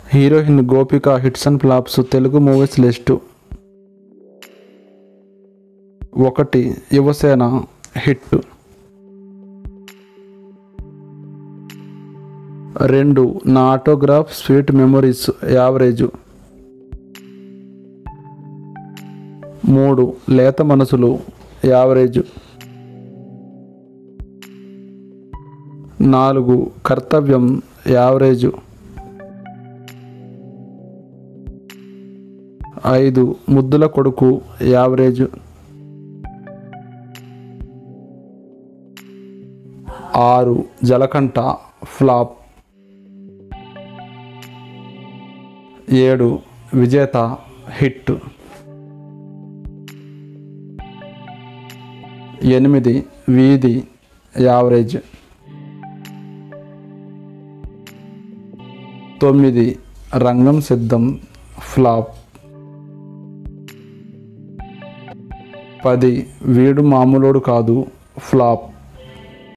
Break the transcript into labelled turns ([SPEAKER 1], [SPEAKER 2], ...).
[SPEAKER 1] heroine Gopika hits and flops Telugu movies list ఒకటి Yuvasena hit రెండు నా ఆటోగ్రాఫ్ స్వీట్ మెమొరీస్ యావరేజ్ మూడు లేత మనసులు యావరేజ్ నాలుగు కర్తవ్యం యావరేజ్ ఐదు ముద్దుల కొడుకు యావరేజ్ ఆరు జలకంట ఫ్లాప్ ఏడు విజేత హిట్ ఎనిమిది వీధి యావరేజ్ తొమ్మిది రంగం సిద్ధం ఫ్లాప్ పది వీడు మామూలోడు కాదు ఫ్లాప్